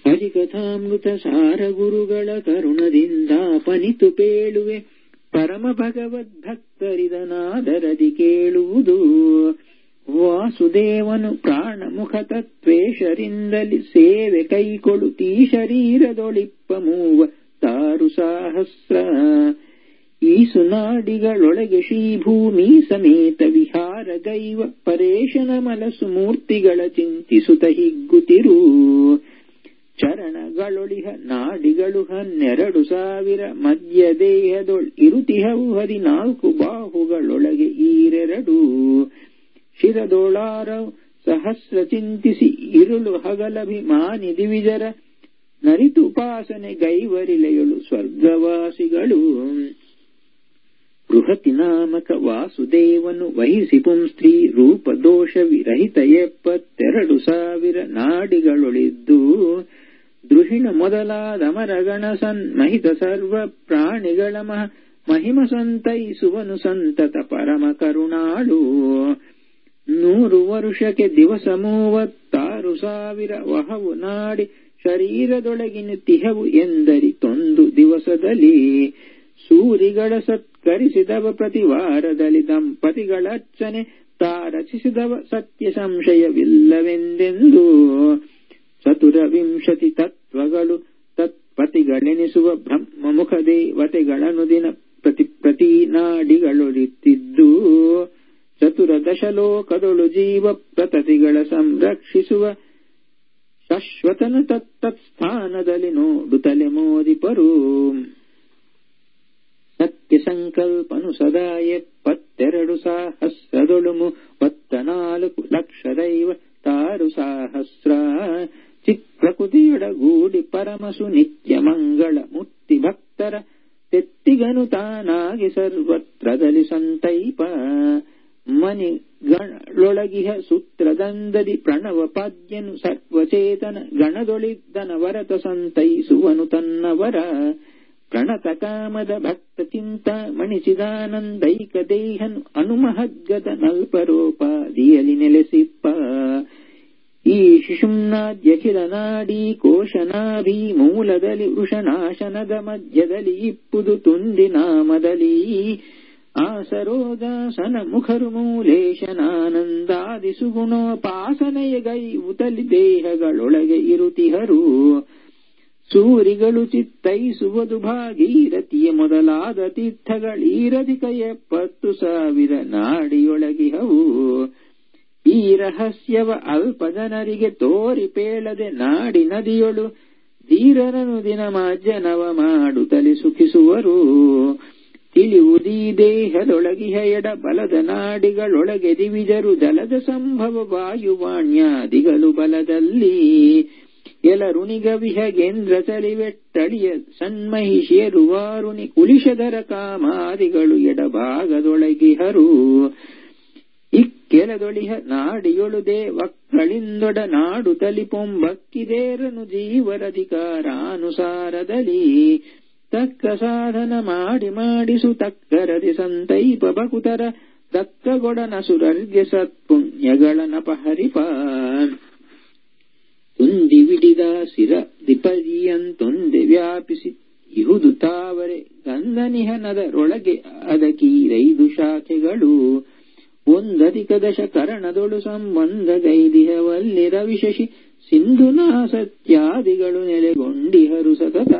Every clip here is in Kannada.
ಹರಿಕಥಾಮೃತ ಸಾರ ಗುರುಗಳ ಕರುಣದಿಂದ ಪನಿತು ಪೇಳುವೆ ಪರಮ ಭಗವದ್ಭಕ್ತರಿದನಾದರದಿ ಕೇಳುವುದು ವಾಸುದೇವನು ಪ್ರಾಣ ಮುಖ ತತ್ವೇಶರಿಂದಲಿ ಸೇವೆ ಕೈಕೊಳುತ್ತೀ ಶರೀರದೊಳಿಪ್ಪ ಮೂವ ತಾರು ಸಹಸ್ರ ಈ ಸುನಾಡಿಗಳೊಳಗೆ ಶ್ರೀಭೂಮಿ ಸಮೇತ ವಿಹಾರ ಗೈವ ಪರೇಶನ ಮನಸ್ಸು ಮೂರ್ತಿಗಳ ಚಿಂತಿಸುತ್ತ ಹಿಗ್ಗುತ್ತಿರು ಚರಣಗಳೊಳಿಹ ನಾಡಿಗಳು ಹನ್ನೆರಡು ಸಾವಿರ ಮಧ್ಯ ದೇಹದೊಳ್ ಇರುತಿಹವು ಹದಿನಾಲ್ಕು ಬಾಹುಗಳೊಳಗೆ ಈರೆರಡು ಶಿರದೋಳಾರ ಸಹಸ್ರ ಚಿಂತಿಸಿ ಇರುಳು ಹಗಲಭಿಮಾನಿ ದಿವಿಜರ ನರಿತುಪಾಸನೆ ಗೈವರಿಲೆಯಳು ಸ್ವರ್ಗವಾಸಿಗಳು ಬೃಹತಿ ನಾಮಕ ವಾಸುದೇವನು ವಹಿಸಿ ಪುಂಸ್ತ್ರೀ ರೂಪ ದೋಷ ವಿರಹಿತ ಎಪ್ಪತ್ತೆರಡು ಸಾವಿರ ನಾಡಿಗಳೊಳಿದ್ದು ದೃಹಿಣ ಮೊದಲಾದ ಮರಗಣ ಸನ್ಮಹಿತ ಸರ್ವ ಪ್ರಾಣಿಗಳ ಮಹ ಮಹಿಮ ಸಂತೈಸುವನು ಸಂತತ ಪರಮ ಕರುಣಾಳು ನೂರು ವರುಷಕ್ಕೆ ದಿವಸ ಮೂವತ್ತಾರು ಸಾವಿರ ವಹವು ನಾಡಿ ಶರೀರದೊಳಗಿನ ತಿಹವು ಎಂದರಿ ತೊಂದು ದಿವಸದಲ್ಲಿ ಸೂರಿಗಳ ಸತ್ಕರಿಸಿದವ ಪ್ರತಿ ವಾರದಲ್ಲಿ ದಂಪತಿಗಳರ್ಚನೆ ತಾ ರಚಿಸಿದವ ಸತ್ಯ ಸಂಶಯವಿಲ್ಲವೆಂದೆಂದು ಚತುರ ವಿಂಶತಿ ತತ್ವಗಳು ತತ್ಪತಿಗಳೆನಿಸುವ ಬ್ರಹ್ಮ ಮುಖ ದೇವತೆಗಳನ್ನು ದಿನ ಪ್ರತಿ ಪ್ರತಿ ನಾಡಿಗಳೊಳಿತ್ತಿದ್ದು ಚತುರ ದಶಲೋಕದೊಳು ಜೀವ ಪ್ರತತಿಗಳ ಸಂರಕ್ಷಿಸುವ ಶಾಶ್ವತನ ತತ್ತತ್ ಸ್ಥಾನದಲ್ಲಿ ನೋಡುತ್ತಲೆ ಮೋದಿಪರು ಸತ್ಯ ಸಂಕಲ್ಪನು ಸದಾ ಎಪ್ಪತ್ತೆರಡು ಸಹಸ್ರದೊಳು ಮೂವತ್ತ ನಾಲ್ಕು ಲಕ್ಷ ದೈವ ತಾರು ಸಹಸ್ರ ಚಿತ್ಪ್ರಕೃತಿಯೊಡಗೂಡಿ ಪರಮಸು ನಿತ್ಯ ಮಂಗಳ ಮುಕ್ತಿ ಭಕ್ತರ ತೆತ್ತಿಗನು ತಾನಾಗಿ ಸರ್ವತ್ರದಲ್ಲಿ ಸಂತೈಪ ಮನಿಗಳೊಳಗಿಹ ಸೂತ್ರದಂದದಿ ಪ್ರಣವ ಪಾದ್ಯನು ಸರ್ವಚೇತನ ಗಣದೊಳಿದ್ದನ ವರತ ಸಂತೈಸುವನು ತನ್ನವರ ಪ್ರಣತ ಕಾಮದ ಭಕ್ತ ಚಿಂತ ಮಣಿಸಿದಾನಂದೈಕ ದೇಹನು ಅನುಮಹದ್ಗದ ನಲ್ಪರೋಪಾದಿಯಲಿ ನೆಲೆಸಿಪ್ಪ ಈ ಶಿಶುಮ್ನಾದ್ಯಖಿಲ ನಾಡಿ ಕೋಶನಾಭಿ ಮೂಲದಲ್ಲಿ ವೃಷನಾಶನದ ಮಧ್ಯದಲ್ಲಿ ಇಪ್ಪುದು ತುಂದಿ ನಾಮದಲ್ಲಿ ಆಸರೋದಾಸನ ಮುಖರು ಮೂಲೇಶನಾನಂದಾದಿ ಸುಗುಣೋಪಾಸನೆಯ ಗೈ ಉತಲಿ ದೇಹಗಳೊಳಗೆ ಇರುತಿಹರು ಸೂರಿಗಳು ಚಿತ್ತೈಸುವುದು ಭಾಗೀರಥಿಯ ಮೊದಲಾದ ತೀರ್ಥಗಳೀರಧಿಕ ಎಪ್ಪತ್ತು ಸಾವಿರ ನಾಡಿಯೊಳಗಿಹವು ಈ ರಹಸ್ಯವ ಅಲ್ಪ ಜನರಿಗೆ ತೋರಿ ಪೇಳದೆ ನಾಡಿ ನದಿಯೊಳು ಧೀರರನು ದಿನ ಮಾಜ್ಯನವ ಮಾಡುತ್ತಲಿ ಸುಖಿಸುವರು ತಿಳಿಯುವುದೀ ದೇಹದೊಳಗಿಹ ಎಡ ಬಲದ ನಾಡಿಗಳೊಳಗೆ ದಿವಿಜರು ಜಲದ ಸಂಭವ ವಾಯುವಾಣ್ಯಾದಿಗಳು ಬಲದಲ್ಲಿ ಎಲರುಣಿಗ ವಿಹಗೇಂದ್ರ ಚಲಿವೆಟ್ಟಳಿಯ ಸನ್ಮಹಿಷಿಯರು ವಾರುಣಿ ಕುಲಿಶಧರ ಕಾಮಾದಿಗಳು ಎಡಭಾಗದೊಳಗಿಹರು ಇಕ್ಕೆಲದೊಳಿಹ ನಾಡಿಯೊಳು ದೇವಕ್ಕಳಿಂದೊಡ ನಾಡು ತಲಿಪೊಂಬಕ್ಕಿದೇರನು ಜೀವರಧಿಕಾರಾನುಸಾರದಲ್ಲಿ ತಕ್ಕ ಸಾಧನ ಮಾಡಿ ಮಾಡಿಸು ತಕ್ಕರದಿ ಸಂತೈಪ ಬಕುತರ ದತ್ತಗೊಡನ ಸುರರ್ಗೆ ಸತ್ಪುಣ್ಯಗಳನಪಹರಿಪ ತುಂದಿ ವಿಡಿದ ಸಿರ ದಿಪದಿಯಂತೊಂದೆ ವ್ಯಾಪಿಸಿ ಇಹುದು ತಾವರೆ ಗಂಧನಿಹನದರೊಳಗೆ ಅದಕೀರೈದು ಶಾಖೆಗಳು ಒಂದಧಿಕ ದಶ ಕರಣದೊಳು ಸಂಬಂಧ ಗೈದಿಹವಲ್ಲಿ ರವಿಶಶಿ ಸಿಂಧುನಾ ಸತ್ಯಾದಿಗಳು ನೆಲೆಗೊಂಡಿಹರು ಸತತ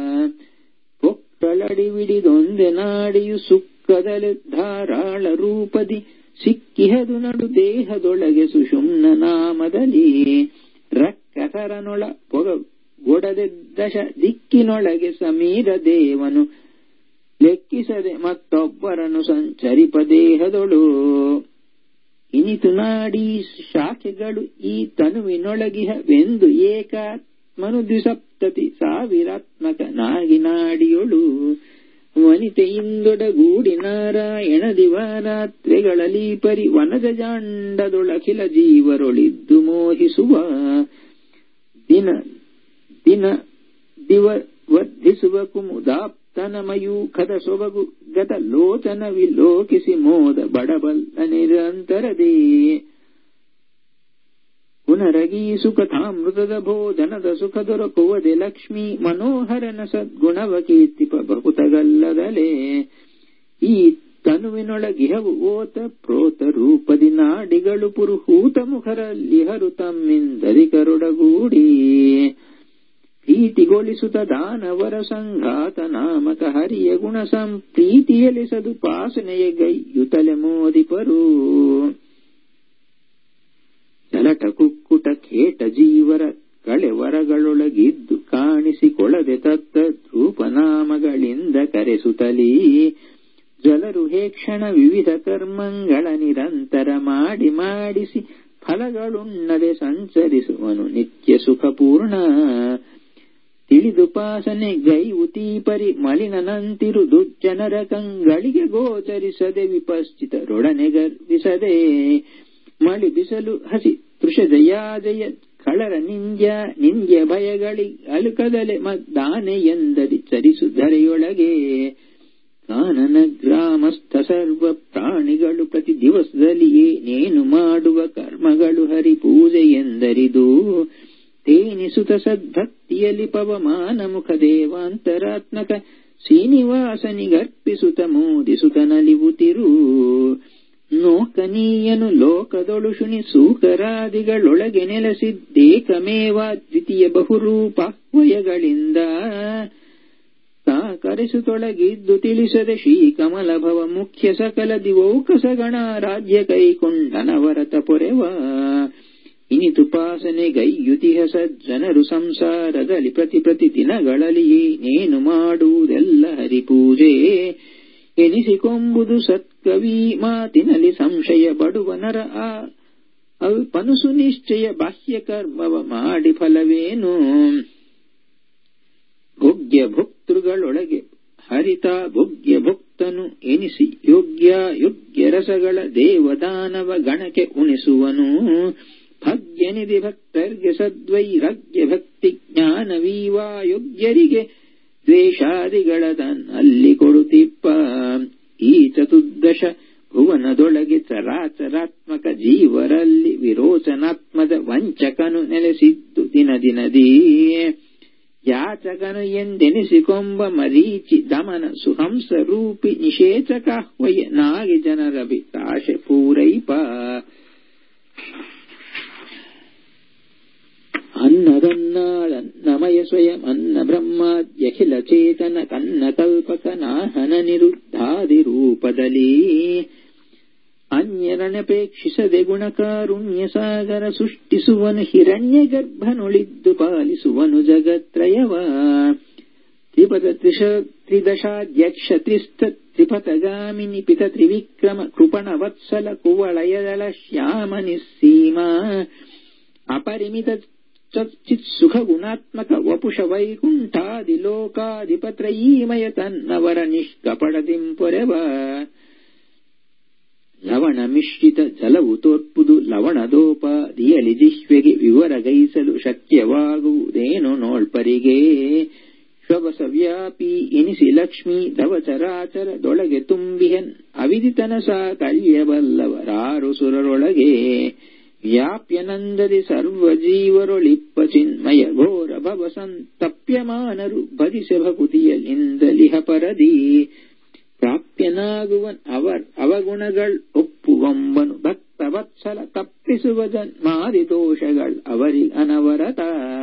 ಪೊಕ್ಕಳಡಿವಿಡಿದೊಂದೆ ನಾಡಿಯು ಸುಕ್ಕದಲೆ ಧಾರಾಳ ರೂಪದಿ ಸಿಕ್ಕಿಹದು ನಡು ದೇಹದೊಳಗೆ ಸುಷುಮ್ನ ನಾಮದಲ್ಲಿ ರಕ್ಕಸರನೊಳ ಪೊಗ ಗೊಡದೆ ದಶ ದಿಕ್ಕಿನೊಳಗೆ ಸಮೀರ ದೇವನು ಲೆಕ್ಕಿಸದೆ ಮತ್ತೊಬ್ಬರನ್ನು ಸಂಚರಿಪ ದೇಹದೊಳು ಇನಿತು ನಾಡಿ ಶಾಖೆಗಳು ಈ ತನುವಿನೊಳಗಿಹವೆಂದು ಏಕಾತ್ಮನು ದ್ವಿಸಪ್ತತಿ ಸಾವಿರಾತ್ಮಕ ನಾಗಿ ನಾಡಿಯೊಳು ವನಿತೆಯಿಂದೊಡಗೂಡಿ ನಾರಾಯಣ ದಿವಾರಾತ್ರಿಗಳಲ್ಲಿ ಪರಿ ವನದ ಜಾಂಡದೊಳಖಿಲ ಜೀವರೊಳಿದ್ದು ಮೋಹಿಸುವ ದಿನ ದಿನ ದಿವ ವರ್ಧಿಸುವ ಕುಮುದಾಪ್ತನ ಮಯೂಖದ ಸೊಬಗು ಗತ ಲೋಚನ ವಿಲೋಕಿಸಿ ಮೋದ ಬಡಬಲ್ಲ ನಿರಂತರದೇ ಪುನರಗೀಸು ಕಥಾಮೃತದ ಬೋಧನದ ಸುಖ ದೊರಕುವದೆ ಲಕ್ಷ್ಮೀ ಮನೋಹರನ ಸದ್ಗುಣವ ಕೀರ್ತಿಪ ಬಹುತಗಲ್ಲದಲೇ ಈ ತನುವಿನೊಳಗಿಹವು ಓತ ಪ್ರೋತ ರೂಪದಿ ನಾಡಿಗಳು ಪುರುಹೂತ ಮುಖರಲ್ಲಿಹರು ತಮ್ಮಿಂದರಿಕರೊಡಗೂಡಿ ಪ್ರೀತಿಗೊಳಿಸುತ್ತ ದಾನವರ ಸಂಘಾತ ನಾಮಕ ಹರಿಯ ಗುಣ ಸಂಪ್ರೀತಿಯಲ್ಲಿ ಸದುಪಾಸನೆಯ ಗೈಯುತಲೆ ಮೋದಿಪರು ಜಲಟ ಕುಕ್ಕುಟ ಖೇಟ ಜೀವರ ಕಳೆವರಗಳೊಳಗಿದ್ದು ಕಾಣಿಸಿಕೊಳ್ಳದೆ ತತ್ತ ಧೂಪನಾಮಗಳಿಂದ ಕರೆಸುತ್ತಲೀ ಜಲರು ಹೇಕ್ಷಣ ವಿವಿಧ ಕರ್ಮಗಳ ನಿರಂತರ ಮಾಡಿ ಮಾಡಿಸಿ ಫಲಗಳುಣ್ಣದೆ ಸಂಚರಿಸುವನು ನಿತ್ಯ ಸುಖಪೂರ್ಣ ತಿಳಿದುಪಾಸನೆ ಗೈವುತೀಪರಿ ಮಲಿನನಂತಿರು ದುರ್ಜನರ ಕಂಗಳಿಗೆ ಗೋಚರಿಸದೆ ವಿಪಶ್ಚಿತರೊಡನೆ ಗರ್ವಿಸದೆ ಮಳಿ ಬಿಸಲು ಹಸಿ ತೃಷಜಯಾಜಯ ಕಳರ ನಿಂದ್ಯ ನಿಂದ್ಯ ಭಯಗಳಿ ಅಲುಕದಲೆ ಮದ್ದಾನೆ ಎಂದದಿ ಚರಿಸು ಧರೆಯೊಳಗೆ ಕಾನನ ಗ್ರಾಮಸ್ಥ ಸರ್ವ ಪ್ರಾಣಿಗಳು ಪ್ರತಿ ದಿವಸದಲ್ಲಿಯೇ ನೇನು ಮಾಡುವ ಕರ್ಮಗಳು ಹರಿ ಪೂಜೆ ಎಂದರಿದು ತೇನಿಸುತ ಸದ್ಭಕ್ತಿಯಲ್ಲಿ ಪವಮಾನ ಮುಖ ದೇವಾಂತರಾತ್ಮಕ ಶ್ರೀನಿವಾಸನಿಗರ್ಪಿಸುತ್ತ ಮೋದಿಸುತ ನಲಿವುತಿರು ನೋಕನೀಯನು ಲೋಕದೊಳು ಶುನಿ ಸೂಕರಾದಿಗಳೊಳಗೆ ನೆಲೆಸಿದ್ದೇಕಮೇವ ದ್ವಿತೀಯ ಬಹುರೂಪಾಹ್ವಯಗಳಿಂದ ತಾ ಕರೆಸುತ್ತೊಳಗಿದ್ದು ತಿಳಿಸದೆ ಶ್ರೀ ಕಮಲ ಭವ ಮುಖ್ಯ ಸಕಲ ದಿವೌಕಸಗಣ ರಾಜ್ಯ ಕೈಕೊಂಡನವರತ ಪೊರೆವ ಇನಿತುಪಾಸನೆ ಗೈಯುತಿಹ ಸಜ್ಜನರು ಸಂಸಾರದಲ್ಲಿ ಪ್ರತಿ ಪ್ರತಿ ದಿನಗಳಲ್ಲಿಯೇ ನೇನು ಮಾಡುವುದೆಲ್ಲ ಹರಿಪೂಜೆ ಎನಿಸಿಕೊಂಬುದು ಸತ್ಕವಿ ಮಾತಿನಲ್ಲಿ ಸಂಶಯ ಬಡುವನರ ಆ ಅಲ್ಪನುಸು ನಿಶ್ಚಯ ಬಾಹ್ಯ ಕರ್ಮವ ಮಾಡಿ ಫಲವೇನು ಭೋಗ್ಯ ಭುಕ್ತೃಗಳೊಳಗೆ ಹರಿತ ಭೋಗ್ಯ ಭುಕ್ತನು ಎನಿಸಿ ಯೋಗ್ಯ ಯೋಗ್ಯ ರಸಗಳ ದೇವದಾನವ ಗಣಕ್ಕೆ ಉಣಿಸುವನು ಭಾಗ್ಯನಿಧಿ ಭಕ್ತರ್ಗೆ ಸದ್ವೈರಾಗ್ಯ ಭಕ್ತಿ ಜ್ಞಾನವೀವಾ ಯೋಗ್ಯರಿಗೆ ದ್ವೇಷಾದಿಗಳ ಅಲ್ಲಿ ಕೊಡುತ್ತಿಪ್ಪ ಈ ಚತುರ್ದಶ ಭುವನದೊಳಗೆ ಚರಾಚರಾತ್ಮಕ ಜೀವರಲ್ಲಿ ವಿರೋಚನಾತ್ಮದ ವಂಚಕನು ನೆಲೆಸಿದ್ದು ದಿನ ದಿನದೀ ಯಾಚಕನು ಎಂದೆನಿಸಿಕೊಂಬ ಮರೀಚಿ ದಮನ ಸುಹಂಸ ರೂಪಿ ನಿಷೇಚಕಾಹ್ವಯ ನಾಗಿ ಜನರಭಿಲಾಷೆ ಪೂರೈಪ ಅನ್ನದನ್ನಾಳನ್ನಮಯ ಸ್ವಯಂ ಅನ್ನ ಬ್ರಹ್ಮಾದ್ಯಖಿಲ ಚೇತನ ಕನ್ನ ಕಲ್ಪಕ ನಾಹನ ನಿರುದ್ಧಾದಿ ರೂಪದಲ್ಲಿ ಅನ್ಯರನಪೇಕ್ಷಿಸದೆ ಗುಣಕಾರುಣ್ಯ ಸಾಗರ ಸೃಷ್ಟಿಸುವನು ಹಿರಣ್ಯ ಗರ್ಭನುಳಿದ್ದು ಪಾಲಿಸುವನು ಜಗತ್ರಯವ ತ್ರಿಪದ ತ್ರಿಶ ತ್ರಿದಶಾಧ್ಯಕ್ಷ ತ್ರಿಸ್ಥ ತ್ರಿಪಥಗಾಮಿನಿ ಪಿತ ತ್ರಿವಿಕ್ರಮ ಕೃಪಣ ವತ್ಸಲ ಕುವಳಯದಳ ಶ್ಯಾಮ ನಿಸ್ಸೀಮ ಅಪರಿಮಿತ ಚಿತ್ ಸುಖ ಗುಣಾತ್ಮಕ ವಪುಷ ವೈಕುಂಠಾದಿ ಲೋಕಾಧಿಪತ್ರಯೀಮಯ ತನ್ನವರ ನಿಷ್ಕಪಡದಿಂಪೊರೆವ ಲವಣ ಮಿಶ್ರಿತ ಜಲವು ತೋರ್ಪುದು ಲವಣದೋಪಾದಿಯಲಿ ಜಿಹ್ವೆಗೆ ವಿವರಗೈಸಲು ಶಕ್ಯವಾಗುವುದೇನು ನೋಳ್ಪರಿಗೆ ಶ್ವವಸ ವ್ಯಾಪಿ ಎನಿಸಿ ಲಕ್ಷ್ಮೀ ದವಚರಾಚರದೊಳಗೆ ತುಂಬಿಹನ್ ಅವಿದಿತನ ಸಾ ಕಳ್ಯಬಲ್ಲವರಾರು ಸುರರೊಳಗೆ ವ್ಯಾಪ್ಯನಂದದಿ ಸರ್ವ ಜೀವರೊಳಿಪ್ಪ ಚಿನ್ಮಯ ಘೋರ ಭವ ಸಂತಪ್ಯಮಾನರು ಭಜಿಸೆ ಭಕುತಿಯಲಿಂದಲಿಹ ಪರದಿ ಪ್ರಾಪ್ಯನಾಗುವನ್ ಅವರ್ ಅವಗುಣಗಳ್ ಒಪ್ಪುವಂಬನು ಭಕ್ತ ವತ್ಸಲ ತಪ್ಪಿಸುವ ಜನ್ಮಾದಿ ದೋಷಗಳ್ ಅವರಿ ಅನವರತ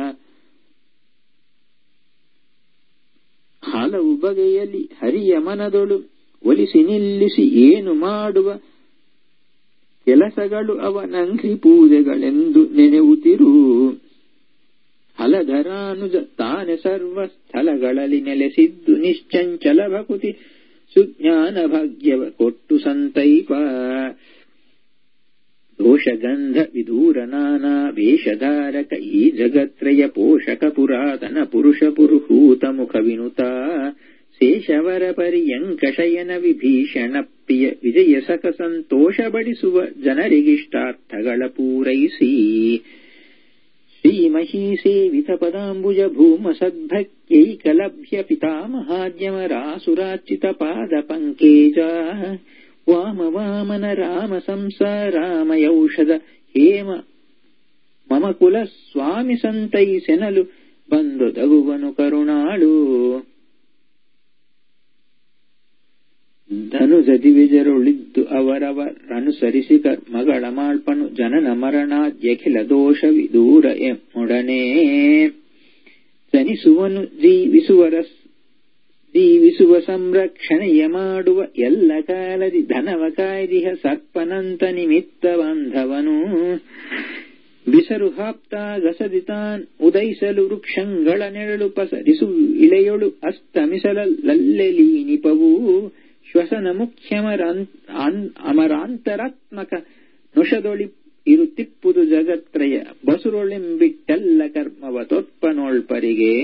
ಹಲವು ಬಗೆಯಲ್ಲಿ ಹರಿಯ ಮನದೊಳು ಒಲಿಸಿ ನಿಲ್ಲಿಸಿ ಏನು ಮಾಡುವ ಕೆಲಸಗಳು ಅವನಂಘ್ರಿ ಪೂಜೆಗಳೆಂದು ನೆನೆವುತ್ತಿರು ಹಲಧರಾನುಜ ತಾನೆ ಸರ್ವ ಸ್ಥಳಗಳಲ್ಲಿ ನೆಲೆಸಿದ್ದು ನಿಶ್ಚಂಚಲ ಭಕುತಿ ಸುಜ್ಞಾನ ಭಾಗ್ಯವ ಕೊಟ್ಟು ಸಂತೈಪ ದೋಷಗಂಧ ವಿದೂರ ನಾನಾ ವೇಷಧಾರಕ ಈ ಜಗತ್ರಯ ಪೋಷಕ ಪುರಾತನ ಪುರುಷ ಪುರುಹೂತ ಮುಖ ವಿನುತ ಶೇಷವರ ಪರ್ಯಂಕ ಶಯನ ವಿಭೀಷಣ ಪ್ರಿಯ ವಿಜಯ ಸಕ ಸಂತೋಷ ಬಡಿಸುವ ಜನರಿಗಿಷ್ಟಾರ್ಥಗಳ ಪೂರೈಸಿ ಶ್ರೀಮಹೀ ಸೇವಿತ ಪದಾಂಬುಜ ಭೂಮ ಸದ್ಭಕ್ತೈಕಲಭ್ಯ ಪಿತಾಮಹಾದ್ಯಮರಾಸುರಾಚಿತ ಪಾದ ಪಂಕೇಜ ವಾಮ ವಾಮನ ರಾಮ ಸಂಸಾರಾಮಯೌಷಧ ಹೇಮ ಮಮ ಕುಲ ಸ್ವಾಮಿ ಸಂತೈಸೆನಲು ಬಂದು ದಗುವನು ಕರುಣಾಳು ಧನುಜದಿ ವಿಜರುಳಿದ್ದು ಅವರವರನುಸರಿಸಿ ಕರ್ಮಗಳ ಮಾಳ್ಪನು ಜನನ ಮರಣಾದ್ಯಖಿಲ ದೋಷವಿದೂರ ಎಮ್ಮೊಡನೆ ಜನಿಸುವನು ಜೀವಿಸುವರ ಜೀವಿಸುವ ಸಂರಕ್ಷಣೆಯ ಮಾಡುವ ಎಲ್ಲ ಕಾಲದಿ ಧನವ ಕಾಯ್ದಿಹ ಸರ್ಪನಂತ ನಿಮಿತ್ತ ಬಾಂಧವನು ಬಿಸರು ಹಾಪ್ತ ಗಸದಿತಾನ್ ಉದಯಿಸಲು ವೃಕ್ಷಂಗಳ ನೆರಳು ಪಸರಿಸು ಇಳೆಯೊಳು ಅಸ್ತಮಿಸಲಲ್ಲೆಲೀನಿಪವು ಶ್ವಸನ ಮುಖ್ಯಮರಾಂತರಾತ್ಮಕ ನುಷದೊಳಿ ಇರುತ್ತಿಪ್ಪುದು ಜಗತ್ರಯ ಬಸುರೊಳೆಂಬಿಟ್ಟೆಲ್ಲ ಕರ್ಮವ ತೊತ್ಪನೋಳ್ಪರಿಗೆ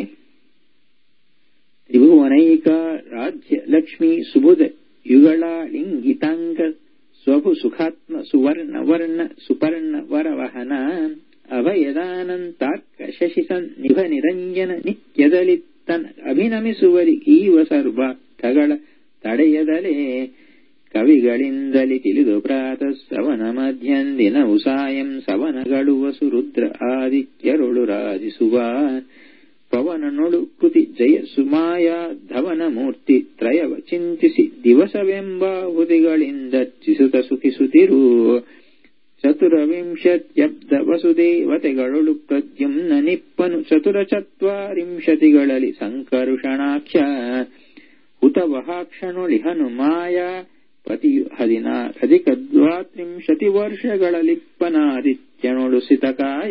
ತ್ರಿಭುವನೈಕ ರಾಜ್ಯ ಲಕ್ಷ್ಮೀ ಸುಬುಧ ಯುಗಳಾಳಿಂಗಿತಾಂಗ ಸ್ವಭು ಸುಖಾತ್ಮ ಸುವರ್ಣ ವರ್ಣ ಸುಪರ್ಣ ವರವಹನ ಅಭಯದಾನಂತಾರ್ಕ ಶಶಿಸನ್ ನಿಭ ನಿರಂಜನ ನಿತ್ಯದಲಿತ್ತನ ಅಭಿನಮಿಸುವರಿ ಈವ ಸರ್ವಾರ್ಥಗಳ ತಡೆಯದಲೇ ಕವಿಗಳಿಂದಲಿ ತಿಳಿದು ಪ್ರಾತಃ ಸವನ ಮಧ್ಯಂದಿನ ಉಸಾಯಂ ಸವನಗಳು ವಸುರುದ್ರ ಆದಿತ್ಯರೊಳು ರಾಜಿಸುವ ಪವನನೊಳು ಕೃತಿ ಜಯ ಸುಮಾಯ ಧವನ ಮೂರ್ತಿ ತ್ರಯವ ಚಿಂತಿಸಿ ದಿವಸವೆಂಬ ಹುದಿಗಳಿಂದರ್ಚಿಸುತ್ತ ಸುಖಿಸುತ್ತಿರು ಚತುರವಿಂಶತ್ಯಬ್ದ ವಸುದೇವತೆಗಳೊಳು ಪ್ರದ್ಯುಮ್ನ ನಿಪ್ಪನು ಚತುರ ಚತ್ವಾರಿಂಶತಿಗಳಲ್ಲಿ ಸಂಕರುಷಣಾಖ್ಯ ಹುತವಹಾಕ್ಷಣೊಳಿಹನು ಮಾಯಾ ಪತಿಯು ಹದಿನಾರಧಿಕ ದ್ವಾತ್ರಿಂಶತಿ ವರ್ಷಗಳಲಿಪ್ಪನಾದಿತ್ಯನೊಳು ಸಿತಕಾಯ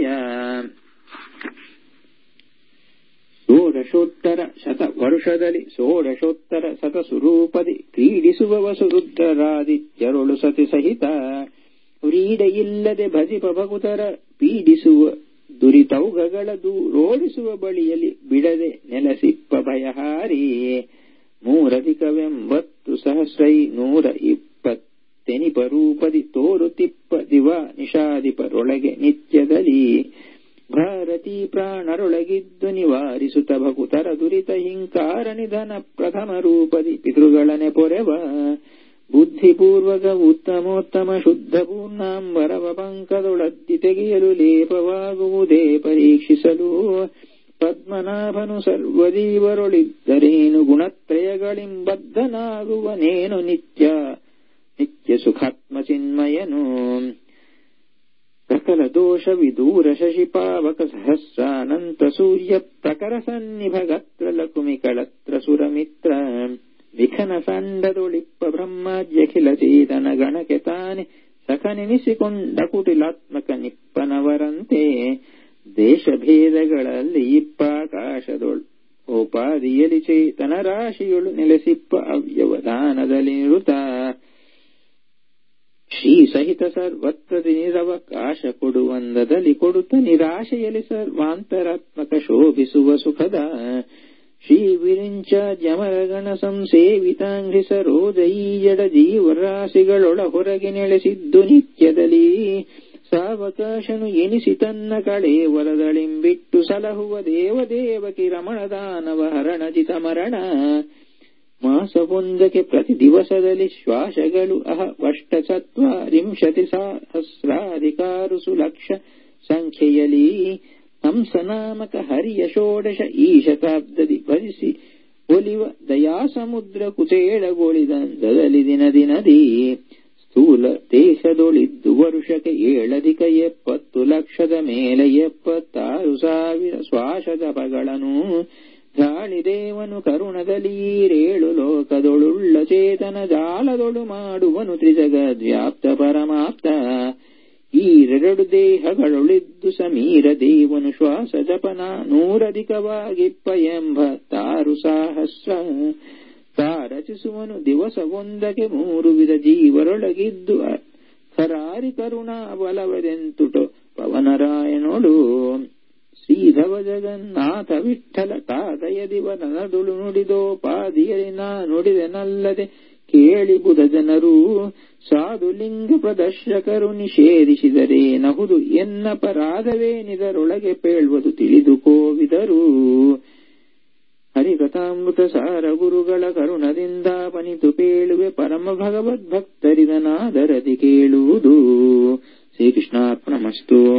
ಷೋಡಶೋತ್ತರ ಶತ ವರುಷದಲ್ಲಿ ಷೋಡಶೋತ್ತರ ಶತ ಸ್ವರೂಪದಿ ಕ್ರೀಡಿಸುವ ವಸುರುದ್ರರಾದಿತ್ಯರೊಳು ಸತಿ ಸಹಿತ ವ್ರೀಡೆಯಿಲ್ಲದೆ ಭಜಿಪ ಭಗುತರ ಪೀಡಿಸುವ ದುರಿತೌಘಗಳ ದೂರೋಡಿಸುವ ಬಳಿಯಲ್ಲಿ ಬಿಡದೆ ನೆಲಸಿಪ್ಪ ಭಯಹಾರಿ ಮೂರಧಿಕವೆಂಬತ್ತು ಸಹಸ್ರೈ ನೂರ ಇಪ್ಪತ್ತೆನಿಪ ರೂಪದಿ ತೋರುತಿಪ್ಪ ದಿವ ನಿಷಾದಿಪರೊಳಗೆ ನಿತ್ಯದಲ್ಲಿ ಭಾರತೀ ಪ್ರಾಣರೊಳಗಿದ್ದು ನಿವಾರಿಸುತ್ತ ಭಕುತರ ದುರಿತ ಹಿಂಕಾರ ನಿಧನ ಪ್ರಥಮ ರೂಪದಿ ಪಿತೃಗಳನೆ ಪೊರೆವ ಬುದ್ಧಿಪೂರ್ವಕ ಉತ್ತಮೋತ್ತಮ ಶುದ್ಧ ಪೂರ್ಣಾಂಬರವ ಪಂಕದೊಳದ್ದಿ ತೆಗೆಯಲು ಲೇಪವಾಗುವುದೇ ಪರೀಕ್ಷಿಸಲು ಪದ್ಮನಾಭನು ಸರ್ವಜೀವರೊಳಿದ್ದರೇನು ಗುಣತ್ರಯಗಳಿಂಬದ್ಧನಾಗುವನೇನು ನಿತ್ಯ ನಿತ್ಯ ಸುಖಾತ್ಮ ಚಿನ್ಮಯನು ಸಕಲ ದೋಷ ವಿದೂರ ಶಶಿಪಾವಕ ಸಹಸ್ರಾನಂತ ಸೂರ್ಯ ಪ್ರಕರ ಸನ್ನಿಭಗತ್ರ ಲಕುಮಿಕಳತ್ರ ಸುರಮಿತ್ರ ವಿಖನ ಸಂಡದೊಳಿಪ್ಪ ಬ್ರಹ್ಮಾದ್ಯಖಿಲ ಚೇತನ ಗಣಕೆ ತಾನೆ ಸಖನೆನಿಸಿಕೊಂಡ ಕುಟಿಲಾತ್ಮಕ ನಿಪ್ಪನವರಂತೆ ದೇಶಭೇದಗಳಲ್ಲಿ ಇಪ್ಪಾಕಾಶದೊಳ್ ಓಪಾದಿಯಲಿ ಚೇತನ ರಾಶಿಯೊಳು ನೆಲೆಸಿಪ್ಪ ಅವ್ಯವಧಾನದಲ್ಲಿ ನಿರುತ ಶ್ರೀ ಸಹಿತ ಸರ್ವತ್ರ ನಿರವಕಾಶ ಕೊಡುವಂದದಲ್ಲಿ ಕೊಡುತ್ತ ನಿರಾಶೆಯಲ್ಲಿ ಸರ್ವಾಂತರಾತ್ಮಕ ಶೋಭಿಸುವ ಸುಖದ ಶ್ರೀ ವಿರಿಂಚ ಜಮರಗಣ ಸಂಸೇವಿತಾಂಘ್ರಿ ಸರೋಜ ಈ ಜಡ ಜೀವರಾಶಿಗಳೊಳ ಹೊರಗೆ ನೆಲೆಸಿದ್ದು ನಿತ್ಯದಲ್ಲಿ ಸಾವಕಾಶನು ಎನಿಸಿ ತನ್ನ ಕಳೆ ವರದಳಿಂಬಿಟ್ಟು ಸಲಹುವ ದೇವದೇವಕಿ ರಮಣದಾನವ ಹರಣಜಿತ ಮರಣ ಮಾಸವೊಂದಕ್ಕೆ ಪ್ರತಿ ದಿವಸದಲ್ಲಿ ಶ್ವಾಸಗಳು ಅಹ ವಷ್ಟ ಚತ್ವರಿಂಶತಿ ಸಹಸ್ರಾಧಿಕಾರು ಸುಲಕ್ಷ ಸಂಖ್ಯೆಯಲಿ ಹಂಸನಾಮಕ ಹರಿಯ ಷೋಡಶ ಈ ಶತಾಬ್ದದಿ ಭರಿಸಿ ಒಲಿವ ದಯಾಸಮುದ್ರ ಕುಚೇಳಗೊಳಿದಂದದಲ್ಲಿ ದಿನ ದಿನದಿ ಸ್ಥೂಲ ದೇಶದೊಳಿದ್ದು ವರುಷಕ್ಕೆ ಏಳಧಿಕ ಎಪ್ಪತ್ತು ಲಕ್ಷದ ಮೇಲೆ ಎಪ್ಪತ್ತಾರು ಸಾವಿರ ಶ್ವಾಸದಪಗಳನ್ನು ಗಾಳಿದೇವನು ಕರುಣದಲೀರೇಳು ಲೋಕದೊಳುಳ್ಳ ಚೇತನ ಜಾಲದೊಳು ಮಾಡುವನು ತ್ರಿಜಗದ್ವ್ಯಾಪ್ತ ಪರಮಾಪ್ತ ಈರೆರಡು ದೇಹಗಳುಳಿದ್ದು ಸಮೀರ ದೇವನು ಶ್ವಾಸ ಜಪನ ನೂರಧಿಕವಾಗಿಪ್ಪ ಎಂಬತ್ತಾರು ಸಹಸ್ರ ತಾರಚಿಸುವನು ದಿವಸವೊಂದಕ್ಕೆ ಮೂರು ವಿಧ ಜೀವರೊಳಗಿದ್ದು ಖರಾರಿ ಕರುಣಾ ಬಲವದೆಂತುಟು ಪವನರಾಯಣೋಡು ಶ್ರೀಧವ ಜಗನ್ನಾಥ ವಿಠಲ ತಾದಯದಿವ ನನದುಳು ನುಡಿದೋಪಾದಿಯಲಿ ನಾ ನುಡಿದೆನಲ್ಲದೆ ಕೇಳಿ ಬುಧ ಜನರು ಸಾಧುಲಿಂಗ ಪ್ರದರ್ಶಕರು ನಿಷೇಧಿಸಿದರೆ ನಹುದು ಎನ್ನಪರಾಧವೇನಿದರೊಳಗೆ ಪೇಳ್ವುದು ತಿಳಿದು ಕೋವಿದರು ಹರಿಕಥಾಮೃತ ಸಾರ ಗುರುಗಳ ಕರುಣದಿಂದ ಪನಿತು ಪೇಳುವೆ ಪರಮ ಭಗವದ್ಭಕ್ತರಿದನಾದರದಿ ಕೇಳುವುದು ಶ್ರೀಕೃಷ್ಣಾರ್ಪಣಮಸ್ತು